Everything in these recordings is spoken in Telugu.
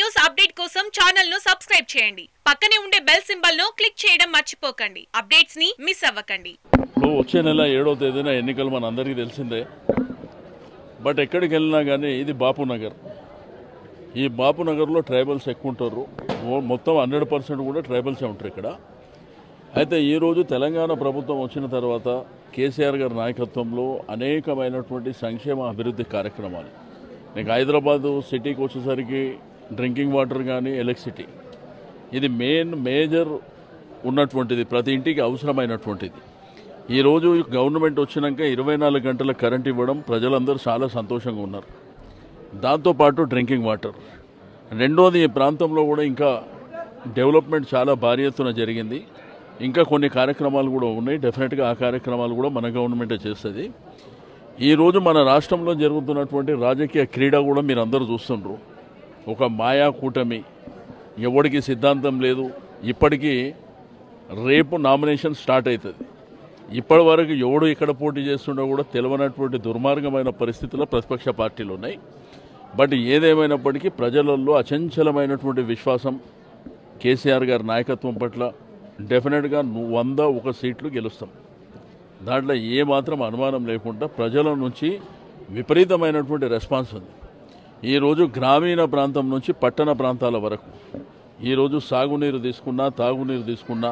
న్యూస్ అప్డేట్ కోసం ఛానల్ ను సబ్స్క్రైబ్ చేయండి పక్కనే ఉండే బెల్ సింబల్ ను క్లిక్ చేయడం మర్చిపోకండి అప్డేట్స్ ని మిస్ అవ్వకండి ఇప్పుడు వచ్చే నెల ఏడో తేదీన ఎన్నికలు మన అందరికీ తెలిసిందే బట్ ఎక్కడికి వెళ్ళినా కానీ ఇది బాపు నగర్ ఈ బాపు నగర్లో ట్రైబల్స్ ఎక్కువ ఉంటారు ఓ- మొత్తం హండ్రెడ్ పర్సెంట్ కూడా ట్రైబల్సే ఉంటారు ఇక్కడ అయితే ఈరోజు తెలంగాణ ప్రభుత్వం వచ్చిన తర్వాత కేసీఆర్ గారి నాయకత్వంలో అనేకమైనటువంటి సంక్షేమ అభివృద్ధి కార్యక్రమాలు నీకు హైదరాబాదు సిటీకి వచ్చేసరికి డ్రింకింగ్ వాటర్ కానీ ఎలక్ట్రిసిటీ ఇది మెయిన్ మేజర్ ఉన్నటువంటిది ప్రతి ఇంటికి అవసరమైనటువంటిది ఈరోజు గవర్నమెంట్ వచ్చినాక ఇరవై నాలుగు గంటల కరెంట్ ఇవ్వడం ప్రజలందరూ చాలా సంతోషంగా ఉన్నారు దాంతోపాటు డ్రింకింగ్ వాటర్ రెండోది ఈ ప్రాంతంలో కూడా ఇంకా డెవలప్మెంట్ చాలా భారీ ఎత్తున జరిగింది ఇంకా కొన్ని కార్యక్రమాలు కూడా ఉన్నాయి డెఫినెట్గా ఆ కార్యక్రమాలు కూడా మన గవర్నమెంటే చేస్తుంది ఈరోజు మన రాష్ట్రంలో జరుగుతున్నటువంటి రాజకీయ క్రీడ కూడా మీరు అందరూ చూస్తుండ్రు ఒక మాయా కూటమి ఎవడికి సిద్ధాంతం లేదు ఇప్పటికీ రేపు నామినేషన్ స్టార్ట్ అవుతుంది ఇప్పటి వరకు ఎవడు ఇక్కడ పోటీ చేస్తుండో కూడా తెలియనటువంటి దుర్మార్గమైన పరిస్థితుల్లో ప్రతిపక్ష పార్టీలు ఉన్నాయి బట్ ఏదేమైనప్పటికీ ప్రజలలో అచంచలమైనటువంటి విశ్వాసం కేసీఆర్ గారి నాయకత్వం పట్ల డెఫినెట్గా ను- వంద ఒక సీట్లు గెలుస్తాం దాంట్లో ఏ మాత్రం అనుమానం లేకుండా ప్రజల నుంచి విపరీతమైనటువంటి రెస్పాన్స్ ఉంది ఈరోజు గ్రామీణ ప్రాంతం నుంచి పట్టణ ప్రాంతాల వరకు ఈరోజు సాగునీరు తీసుకున్నా తాగునీరు తీసుకున్నా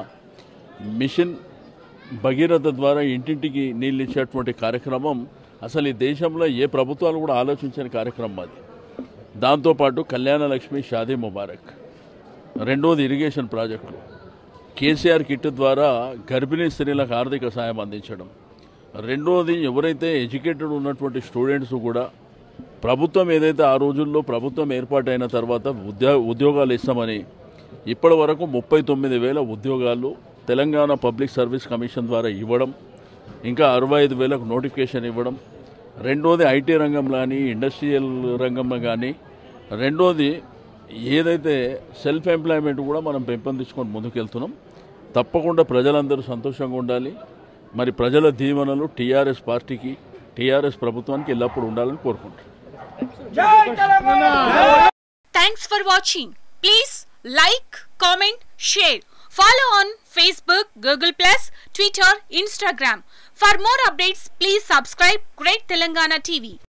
మిషన్ భగీరథ ద్వారా ఇంటింటికి నీళ్ళు ఇచ్చేటువంటి కార్యక్రమం అసలు ఈ దేశంలో ఏ ప్రభుత్వాలు కూడా ఆలోచించని కార్యక్రమం అది దాంతోపాటు కళ్యాణ లక్ష్మి షాదీ ముబారక్ రెండోది ఇరిగేషన్ ప్రాజెక్టులు కేసీఆర్ కిట్ ద్వారా గర్భిణీ స్త్రీలకు ఆర్థిక సాయం అందించడం రెండోది ఎవరైతే ఎడ్యుకేటెడ్ ఉన్నటువంటి స్టూడెంట్స్ కూడా ప్రభుత్వం ఏదైతే ఆ రోజుల్లో ప్రభుత్వం ఏర్పాటైన తర్వాత ఉద్యో ఉద్యోగాలు ఇస్తామని ఇప్పటి వరకు ముప్పై తొమ్మిది వేల ఉద్యోగాలు తెలంగాణ పబ్లిక్ సర్వీస్ కమిషన్ ద్వారా ఇవ్వడం ఇంకా అరవై ఐదు వేలకు నోటిఫికేషన్ ఇవ్వడం రెండోది ఐటీ రంగంలో కానీ ఇండస్ట్రియల్ రంగంలో కానీ రెండోది ఏదైతే సెల్ఫ్ ఎంప్లాయ్మెంట్ కూడా మనం పెంపొందించుకొని ముందుకెళ్తున్నాం తప్పకుండా ప్రజలందరూ సంతోషంగా ఉండాలి మరి ప్రజల దీవెనలు టీఆర్ఎస్ పార్టీకి టీఆర్ఎస్ ప్రభుత్వానికి ఎల్లప్పుడూ ఉండాలని కోరుకుంటున్నాను thanks for watching please like comment share follow on Facebook Google plus Twitter Instagram for more updates please subscribe great Telangana TV